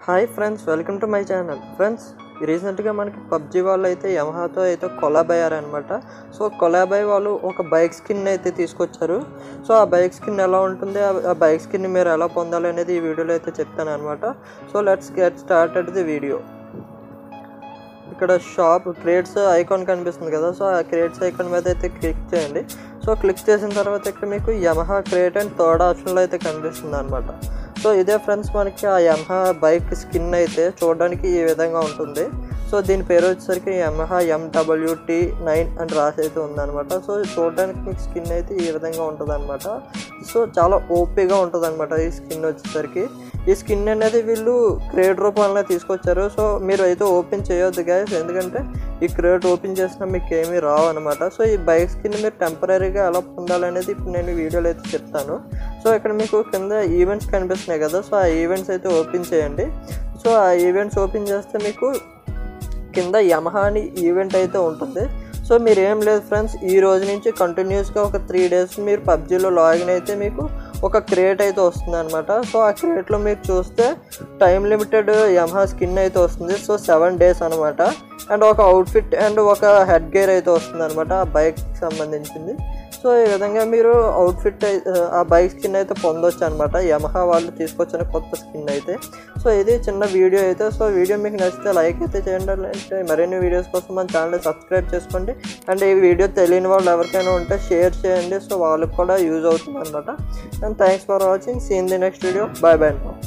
hi friends welcome to my channel friends రీసెంట్గా మనకి PUBG వాళ్ళు అయితే యమహాతో అయితే కొలాబ్ అయ్యారనమాట సో కొలాబ్ అయ్యి వాళ్ళు ఒక బైక్ స్కిన్ అయితే తీసుకొచ్చారు సో ఆ బైక్ స్కిన్ ఎలా ఉంటుంది ఆ- ఆ బైక్ స్కిన్ మీరు ఎలా పొందాలి అనేది ఈ వీడియోలో అయితే చెప్తాను అనమాట so let's get started the video ఇక్కడ షాప్ క్రేట్స్ ఐకాన్ కనిపిస్తుంది కదా సో ఆ క్రేట్స్ ఐకాన్ మీద అయితే క్లిక్ చేయండి సో క్లిక్ చేసిన తర్వాత ఇక్కడ మీకు యమహా క్రేట్ అండ్ థర్డ్ ఆప్షన్లో అయితే కనిపిస్తుంది అనమాట సో ఇదే ఫ్రెండ్స్ మనకి ఆ యమహా బైక్ స్కిన్ అయితే చూడడానికి ఈ విధంగా ఉంటుంది సో దీని పేరు వచ్చేసరికి యమహా ఎండబ్ల్యూటీ నైన్ అని రాసి అయితే ఉందన్నమాట సో చూడడానికి మీకు స్కిన్ అయితే ఈ విధంగా ఉంటుంది అనమాట సో చాలా ఓపీగా ఉంటుంది అనమాట ఈ స్కిన్ వచ్చేసరికి ఈ స్కిన్ అనేది వీళ్ళు క్రేడ్ రూపంలో తీసుకొచ్చారు సో మీరు అయితే ఓపెన్ చేయొద్దు గైస్ ఎందుకంటే ఈ క్రేట్ ఓపెన్ చేసినా మీకు ఏమీ రావు అనమాట సో ఈ బైక్ స్కిన్ మీరు టెంపరీగా ఎలా పొందాలనేది ఇప్పుడు నేను ఈ వీడియోలో అయితే చెప్తాను సో ఇక్కడ మీకు కింద ఈవెంట్స్ కనిపిస్తున్నాయి కదా సో ఆ ఈవెంట్స్ అయితే ఓపెన్ చేయండి సో ఆ ఈవెంట్స్ ఓపెన్ చేస్తే మీకు కింద యమహా అని ఈవెంట్ అయితే ఉంటుంది సో మీరు ఏం లేదు ఫ్రెండ్స్ ఈ రోజు నుంచి కంటిన్యూస్గా ఒక త్రీ డేస్ మీరు పబ్జీలో లాగిన్ అయితే మీకు ఒక క్రియేట్ అయితే వస్తుంది అనమాట సో ఆ క్రియేట్లో మీరు చూస్తే టైం లిమిటెడ్ యమహా స్కిన్ అయితే వస్తుంది సో సెవెన్ డేస్ అనమాట అండ్ ఒక అవుట్ఫిట్ అండ్ ఒక హెడ్ గేర్ అయితే వస్తుంది అనమాట ఆ బైక్కి సంబంధించింది సో ఈ విధంగా మీరు అవుట్ఫిట్ ఆ బైక్ స్కిన్ అయితే పొందొచ్చు అనమాట యమహా వాళ్ళు తీసుకొచ్చిన కొత్త స్కిన్ అయితే సో ఇది చిన్న వీడియో అయితే సో వీడియో మీకు నచ్చితే లైక్ అయితే చేయండి అంటే మరిన్ని వీడియోస్ కోసం మన ఛానల్ సబ్స్క్రైబ్ చేసుకోండి అండ్ ఈ వీడియో తెలియని వాళ్ళు ఎవరికైనా ఉంటే షేర్ చేయండి సో వాళ్ళకి కూడా యూజ్ అవుతుంది అనమాట and thanks for watching seen the next video bye bye